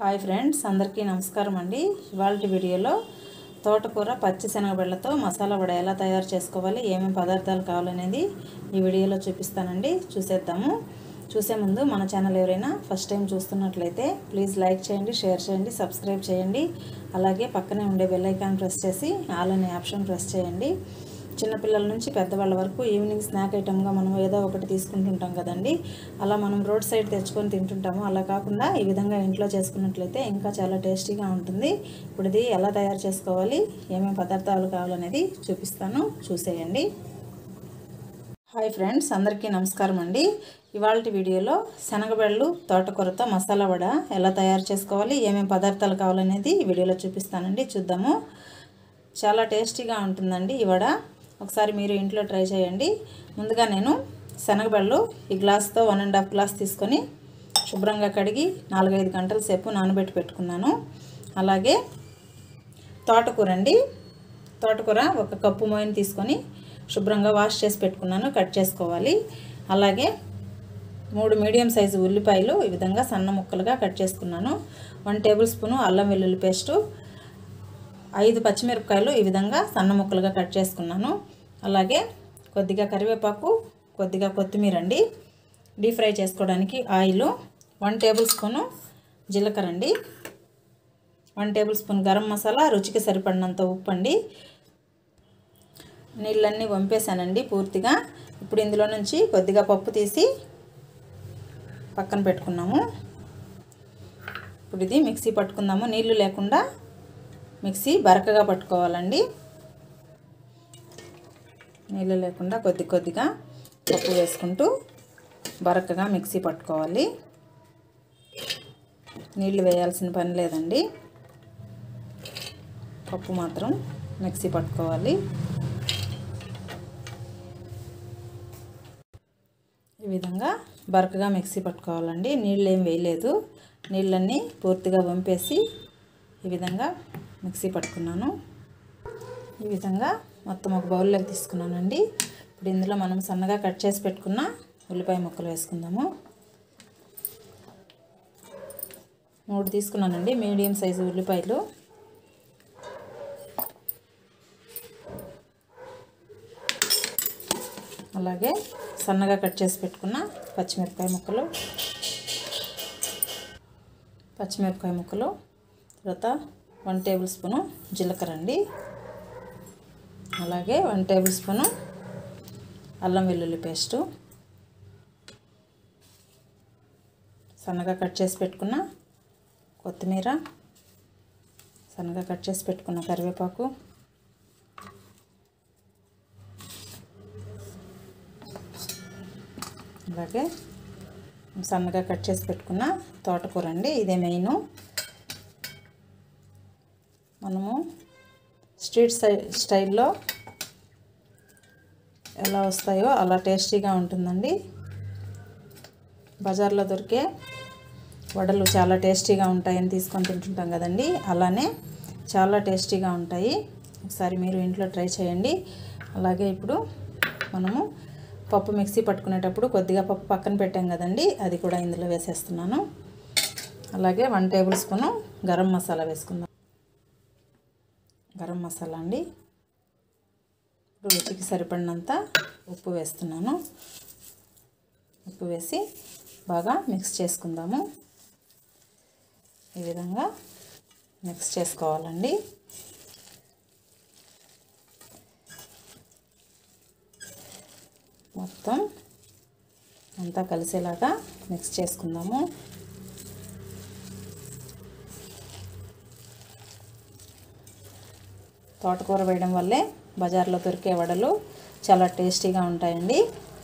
hi friends అందరికీ నమస్కారం అండి ఇవాళ వీడియోలో తోటకూర పచ్చి శనగబెళ్ళతో మసాలా వడ ఎలా తయారు చేసుకోవాలి ఏమేమి పదార్థాలు కావాలనేది ఈ వీడియోలో చూపిస్తానండి చూసేద్దాము చూసే ముందు మన ఛానల్ ఎవరైనా ఫస్ట్ టైం చూస్తున్నట్లయితే ప్లీజ్ లైక్ చేయండి షేర్ చేయండి సబ్స్క్రైబ్ చేయండి అలాగే పక్కనే ఉండే బెల్ ఐకాన్ ప్రెస్ చేసి ఆల్ అనే ఆప్షన్ ప్రెస్ చేయండి చిన్నపిల్లల నుంచి పెద్దవాళ్ళ వరకు ఈవినింగ్ స్నాక్ ఐటమ్గా మనం ఏదో ఒకటి తీసుకుంటుంటాం కదండి అలా మనం రోడ్ సైడ్ తెచ్చుకొని తింటుంటాము అలా కాకుండా ఈ విధంగా ఇంట్లో చేసుకున్నట్లయితే ఇంకా చాలా టేస్టీగా ఉంటుంది ఇప్పుడు ఇది ఎలా తయారు చేసుకోవాలి ఏమేమి పదార్థాలు కావాలనేది చూపిస్తాను చూసేయండి హాయ్ ఫ్రెండ్స్ అందరికీ నమస్కారం అండి ఇవాళ వీడియోలో శనగబెళ్ళు తోటకూరతో మసాలా వడ ఎలా తయారు చేసుకోవాలి ఏమేమి పదార్థాలు కావాలనేది ఈ వీడియోలో చూపిస్తానండి చూద్దాము చాలా టేస్టీగా ఉంటుందండి ఈ వడ ఒకసారి మీరు ఇంట్లో ట్రై చేయండి ముందుగా నేను శనగబెళ్ళు ఈ గ్లాస్తో వన్ అండ్ హాఫ్ గ్లాస్ తీసుకొని శుభ్రంగా కడిగి నాలుగైదు గంటల సేపు నానబెట్టి పెట్టుకున్నాను అలాగే తోటకూర అండి తోటకూర ఒక కప్పు మోయిని తీసుకొని శుభ్రంగా వాష్ చేసి పెట్టుకున్నాను కట్ చేసుకోవాలి అలాగే మూడు మీడియం సైజు ఉల్లిపాయలు ఈ విధంగా సన్న ముక్కలుగా కట్ చేసుకున్నాను వన్ టేబుల్ స్పూను అల్లం వెల్లుల్లి పేస్టు ఐదు పచ్చిమిరపకాయలు ఈ విధంగా సన్న ముక్కలుగా కట్ చేసుకున్నాను అలాగే కొద్దిగా కరివేపాకు కొద్దిగా కొత్తిమీర అండి డీప్ ఫ్రై చేసుకోవడానికి ఆయిల్ వన్ టేబుల్ స్పూను జీలకర్ర అండి one tablespoon garam masala రుచికి సరిపడినంత ఉప్పు అండి నీళ్ళన్నీ వంపేశానండి పూర్తిగా ఇప్పుడు ఇందులో నుంచి కొద్దిగా పప్పు తీసి పక్కన పెట్టుకున్నాము ఇప్పుడు ఇది మిక్సీ పట్టుకుందాము నీళ్లు లేకుండా మిక్సీ బరకగా పట్టుకోవాలండి నీళ్ళు లేకుండా కొద్ది కొద్దిగా పప్పు వేసుకుంటూ బరకగా మిక్సీ పట్టుకోవాలి నీళ్ళు వేయాల్సిన పని లేదండి పప్పు మాత్రం మిక్సీ పట్టుకోవాలి ఈ విధంగా బరకగా మిక్సీ పట్టుకోవాలండి నీళ్ళు ఏం వేయలేదు నీళ్ళన్నీ పూర్తిగా వంపేసి ఈ విధంగా మిక్సీ పట్టుకున్నాను ఈ విధంగా మొత్తం ఒక బౌల్లోకి తీసుకున్నానండి ఇప్పుడు ఇందులో మనం సన్నగా కట్ చేసి పెట్టుకున్న ఉల్లిపాయ ముక్కలు వేసుకుందాము మూడు తీసుకున్నానండి మీడియం సైజు ఉల్లిపాయలు అలాగే సన్నగా కట్ చేసి పెట్టుకున్న పచ్చిమిరపకాయ ముక్కలు పచ్చిమిరపకాయ ముక్కలు తర్వాత వన్ టేబుల్ స్పూను జీలకర్ర అండి అలాగే వన్ టేబుల్ స్పూను అల్లం వెల్లుల్లి పేస్టు సన్నగా కట్ చేసి పెట్టుకున్న కొత్తిమీర సన్నగా కట్ చేసి పెట్టుకున్న కరివేపాకు అలాగే సన్నగా కట్ చేసి పెట్టుకున్న తోటకూర అండి ఇదే మెయిన్ మనము స్ట్రీట్ స్టై స్టైల్లో ఎలా వస్తాయో అలా టేస్టీగా ఉంటుందండి బజార్లో దొరికే వడలు చాలా టేస్టీగా ఉంటాయని తీసుకొని తింటుంటాం కదండి అలానే చాలా టేస్టీగా ఉంటాయి ఒకసారి మీరు ఇంట్లో ట్రై చేయండి అలాగే ఇప్పుడు మనము పప్పు మిక్సీ పట్టుకునేటప్పుడు కొద్దిగా పప్పు పక్కన పెట్టాం కదండి అది కూడా ఇందులో వేసేస్తున్నాను అలాగే one tablespoon garam masala వేసుకుందాం గరం మసాలా అండి ఇప్పుడు రుచికి సరిపడినంత ఉప్పు వేస్తున్నాను ఉప్పు వేసి బాగా మిక్స్ చేసుకుందాము ఈ విధంగా మిక్స్ చేసుకోవాలండి మొత్తం అంతా కలిసేలాగా మిక్స్ చేసుకుందాము తోటకూర వేయడం వల్లే బజార్లో దొరికే వడలు చాలా టేస్టీగా ఉంటాయండి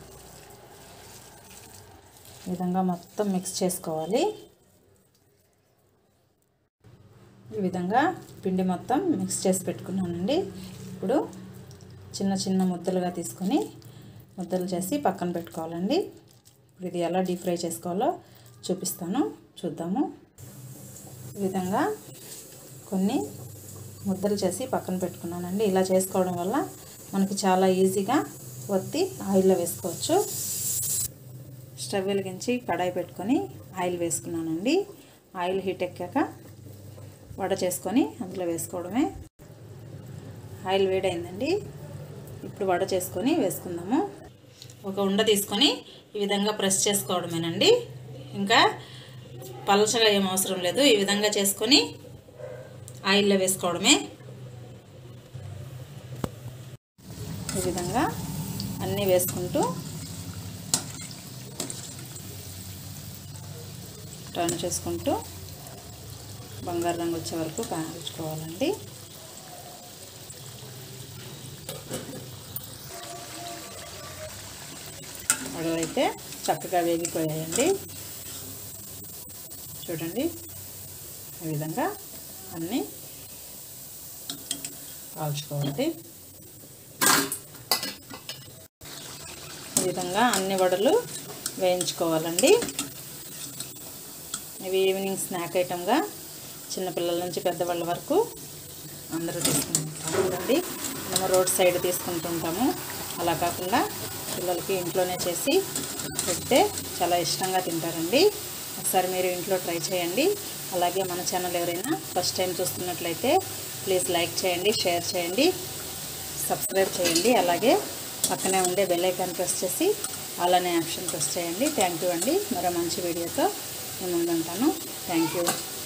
ఈ విధంగా మొత్తం మిక్స్ చేసుకోవాలి ఈ విధంగా పిండి మొత్తం మిక్స్ చేసి పెట్టుకున్నానండి ఇప్పుడు చిన్న చిన్న ముద్దలుగా తీసుకొని ముద్దలు చేసి పక్కన పెట్టుకోవాలండి ఇప్పుడు ఇది ఎలా డీప్ ఫ్రై చేసుకోవాలో చూపిస్తాను చూద్దాము ఈ విధంగా కొన్ని ముద్దలు చేసి పక్కన పెట్టుకున్నానండి ఇలా చేసుకోవడం వల్ల మనకి చాలా ఈజీగా ఒత్తి ఆయిల్లో వేసుకోవచ్చు స్టవ్ వెలిగించి కడాయి పెట్టుకొని ఆయిల్ వేసుకున్నానండి ఆయిల్ హీట్ ఎక్కాక వడ చేసుకొని అందులో వేసుకోవడమే ఆయిల్ వేడైందండి ఇప్పుడు వడ చేసుకొని వేసుకుందాము ఒక ఉండ తీసుకొని ఈ విధంగా ప్రెస్ చేసుకోవడమేనండి ఇంకా పలచగా ఏం అవసరం లేదు ఈ విధంగా చేసుకొని ఆయిల్లో వేసుకోవడమే ఈ విధంగా అన్నీ వేసుకుంటూ టర్న్ చేసుకుంటూ బంగారు రంగు వచ్చే వరకు కాల్చుకోవాలండి అడవైతే చక్కగా వేగిపోయాయండి చూడండి ఈ విధంగా అన్నీ కాల్చుకోవాలి ఈ విధంగా అన్ని వడలు వేయించుకోవాలండి ఇవి ఈవినింగ్ స్నాక్ ఐటమ్గా చిన్నపిల్లల నుంచి పెద్దవాళ్ళ వరకు అందరూ తీసుకుంటాము కదండి మేము రోడ్ సైడ్ తీసుకుంటుంటాము అలా కాకుండా పిల్లలకి ఇంట్లోనే చేసి పెడితే చాలా ఇష్టంగా తింటారండి ఒకసారి మీరు ఇంట్లో ట్రై చేయండి అలాగే మన ఛానల్ ఎవరైనా ఫస్ట్ టైం చూస్తున్నట్లయితే ప్లీజ్ లైక్ చేయండి షేర్ చేయండి సబ్స్క్రైబ్ చేయండి అలాగే పక్కనే ఉండే బెల్ ఐకాన్ ప్రెస్ చేసి అలానే ఆప్షన్ ప్రెస్ చేయండి థ్యాంక్ యూ అండి మరో మంచి వీడియోతో నేను ముందుంటాను థ్యాంక్ యూ